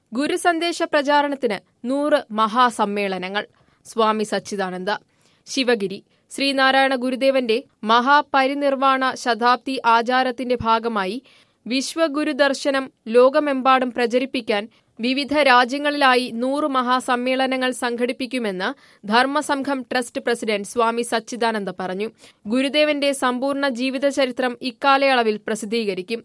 ഗുരുസന്ദേശ പ്രചാരണത്തിന് നൂറ് മഹാസമ്മേളനങ്ങൾ സ്വാമി സച്ചിദാനന്ദ ശിവഗിരി ശ്രീനാരായണ ഗുരുദേവന്റെ മഹാപരിനിർവാണ ശതാബ്ദി ആചാരത്തിന്റെ ഭാഗമായി വിശ്വഗുരുദർശനം ലോകമെമ്പാടും പ്രചരിപ്പിക്കാൻ വിവിധ രാജ്യങ്ങളിലായി നൂറ് മഹാസമ്മേളനങ്ങൾ സംഘടിപ്പിക്കുമെന്ന് ധർമ്മസംഘം ട്രസ്റ്റ് പ്രസിഡന്റ് സ്വാമി സച്ചിദാനന്ദ പറഞ്ഞു ഗുരുദേവന്റെ സമ്പൂർണ്ണ ജീവിതചരിത്രം ഇക്കാലയളവിൽ പ്രസിദ്ധീകരിക്കും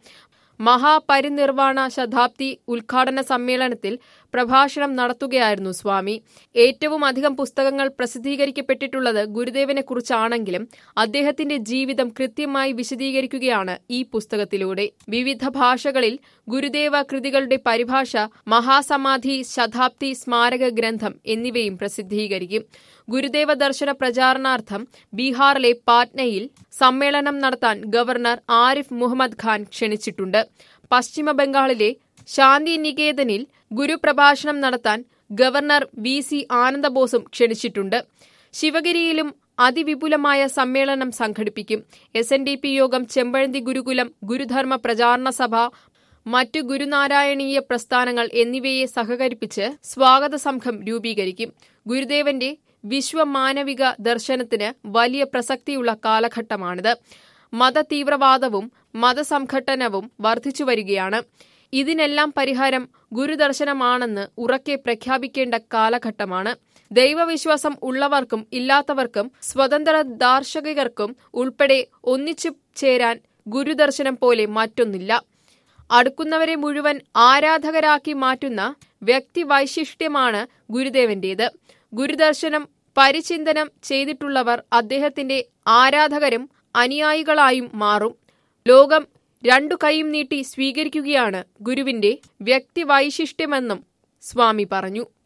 മഹാപരിനിർവാണ ശതാബ്ദി ഉദ്ഘാടന സമ്മേളനത്തിൽ പ്രഭാഷണം നടത്തുകയായിരുന്നു സ്വാമി ഏറ്റവും അധികം പുസ്തകങ്ങൾ പ്രസിദ്ധീകരിക്കപ്പെട്ടിട്ടുള്ളത് ഗുരുദേവനെ കുറിച്ചാണെങ്കിലും അദ്ദേഹത്തിന്റെ ജീവിതം കൃത്യമായി വിശദീകരിക്കുകയാണ് ഈ പുസ്തകത്തിലൂടെ വിവിധ ഭാഷകളിൽ ഗുരുദേവ കൃതികളുടെ പരിഭാഷ മഹാസമാധി ശതാബ്ദി സ്മാരക ഗ്രന്ഥം എന്നിവയും പ്രസിദ്ധീകരിക്കും ഗുരുദേവ ദർശന പ്രചാരണാർത്ഥം ബീഹാറിലെ പാറ്റ്നയിൽ സമ്മേളനം നടത്താൻ ഗവർണർ ആരിഫ് മുഹമ്മദ് ഖാൻ ക്ഷണിച്ചിട്ടുണ്ട് പശ്ചിമ ബംഗാളിലെ ശാന്തി നികേതനിൽ ഗുരുപ്രഭാഷണം നടത്താൻ ഗവർണർ വി സി ആനന്ദബോസും ക്ഷണിച്ചിട്ടുണ്ട് ശിവഗിരിയിലും അതിവിപുലമായ സമ്മേളനം സംഘടിപ്പിക്കും എസ് എൻ ഡി പി യോഗം ചെമ്പഴന്തി ഗുരുകുലം ഗുരുധർമ്മ പ്രചാരണ സഭ മറ്റു ഗുരുനാരായണീയ പ്രസ്ഥാനങ്ങൾ എന്നിവയെ സഹകരിപ്പിച്ച് സ്വാഗത സംഘം രൂപീകരിക്കും ഗുരുദേവന്റെ വിശ്വമാനവിക ദർശനത്തിന് വലിയ പ്രസക്തിയുള്ള കാലഘട്ടമാണിത് മതതീവ്രവാദവും മതസംഘട്ടനവും വർദ്ധിച്ചുവരികയാണ് ഇതിനെല്ലാം പരിഹാരം ഗുരുദർശനമാണെന്ന് ഉറക്കെ പ്രഖ്യാപിക്കേണ്ട കാലഘട്ടമാണ് ദൈവവിശ്വാസം ഉള്ളവർക്കും ഇല്ലാത്തവർക്കും സ്വതന്ത്ര ദാർശനികർക്കും ഉൾപ്പെടെ ഒന്നിച്ചു ചേരാൻ ഗുരുദർശനം പോലെ മറ്റൊന്നില്ല അടുക്കുന്നവരെ മുഴുവൻ ആരാധകരാക്കി മാറ്റുന്ന വ്യക്തിവൈശിഷ്ട്യമാണ് ഗുരുദേവന്റേത് ഗുരുദർശനം പരിചിന്തനം ചെയ്തിട്ടുള്ളവർ അദ്ദേഹത്തിന്റെ ആരാധകരും അനുയായികളായും മാറും ലോകം രണ്ടു കൈയും നീട്ടി സ്വീകരിക്കുകയാണ് ഗുരുവിന്റെ വ്യക്തിവൈശിഷ്ട്യമെന്നും സ്വാമി പറഞ്ഞു